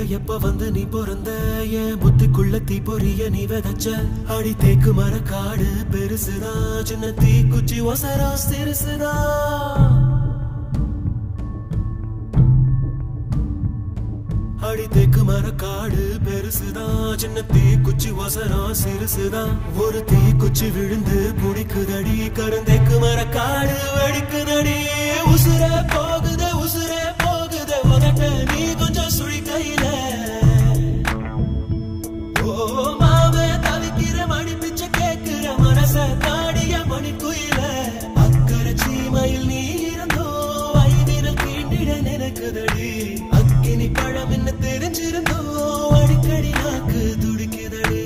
எப்ப வந்து நீ பிறந்த என் புத்திக்குள்ள தீ பொரிய நீ விதைச்ச அடி தேக்கு மர காடு பெருசுதான் சின்ன தீ குச்சி ஒசரா சிறுசுதான் அடி தேக்கு மர காடு பெருசுதான் சின்ன தீ குச்சி ஒசரம் சிறுசுதான் ஒரு தீ குச்சி விழுந்து புடிக்குதடி கருந்தேக்கு மர காடு வெடிக்குதடி உசுரே போகுதே உசுரே போகுதே உதட்ட நீ கொஞ்சம் சுழி கையில ஓ மாவே தவிக்கிற மணி பிச்சை கேட்கிற மனச தாடிய மணி குயில அக்கறை சீமையில் நீ இருந்தோ ஐவிரல் தீண்டிட நினைக்குதடி அக்கினி பழம் என்ன தெரிஞ்சிருந்தோ அடிக்கடி நாக்கு துடிக்குதடி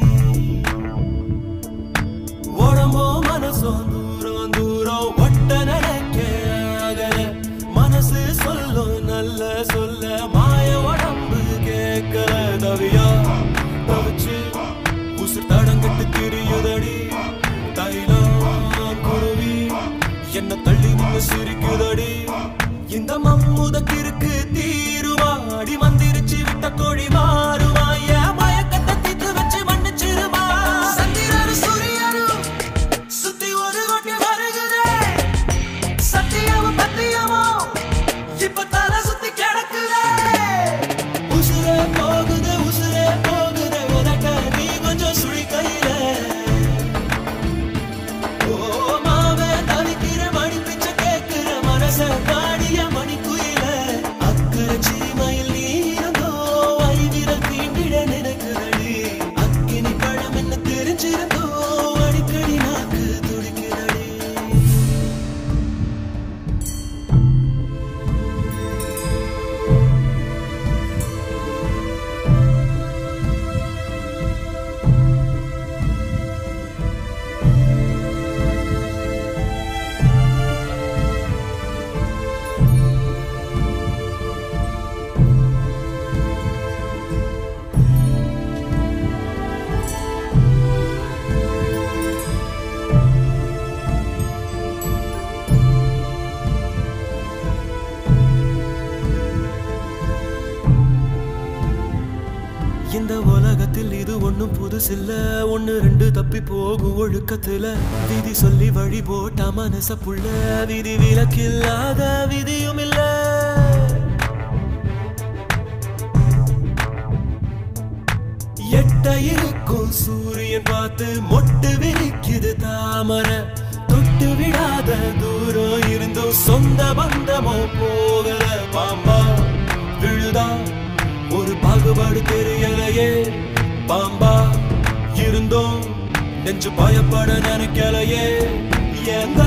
உடம்போ மனசோ தூரம் தூரம் ஒட்ட நினைக்க அகல. மனசு சொல்லும் நல்ல சொல்ல மாய உடம்பு கேட்கல தவியா தவிச்சு உசுர் தடங்கிட்டு திரியுதடி தைலம் குருவி என்ன தள்ளி நின்னு சிரிக்குதடி இந்த மம்முத கிறுக்கு தீருவா அடி மந்திரிச்சு விட்ட கோழி மாறுவா என் மயக்கத்தை தீத்து வச்சு மன்னிச்சிருவா சந்திரனு சூரியனும் சுத்தி ஒரு கொட்டி வருகுதே சத்தியமும் பத்தியமும் இப்ப தலை சுத்தி கிடக்குதே உசுரே போகுது உசுரே போகுது உனக்க நீ கொஞ்சம் சுழி கையில ஓ மாவே தவிக்கிற மணி பிச்சை கேட்கிற மனச காடிய மணி குயில அக்கறை சீமையில் நீ இருந்தோ ஐவிரல் தீண்டிட நினைக்குதடி அக்கினி பழம் என்ன தெரிஞ்சிருந்தோ அடிக்கடி நாக்கு துடிக்குதடி இந்த உலகத்தில் இது ஒண்ணும் புதுசில்ல ஒண்ணு ரெண்டு தப்பி போகும் ஒழுக்கத்துல விதி சொல்லி வழி போட்ட மனச புள்ள விதி விலக்கில்லாத விதியும் இல்ல எட்ட இருக்கும் சூரியன் பார்த்து மொட்டு விரிக்குது தாமரை தொட்டு விடாத தூரம் இருந்தும் சொந்த பந்தமோ போகல பாம்பா விழுதா ஒரு பாகுபாடு தெரியலையே பாம்பா இருந்தோம் நெஞ்சு பயப்பட நினைக்கலையே எங்க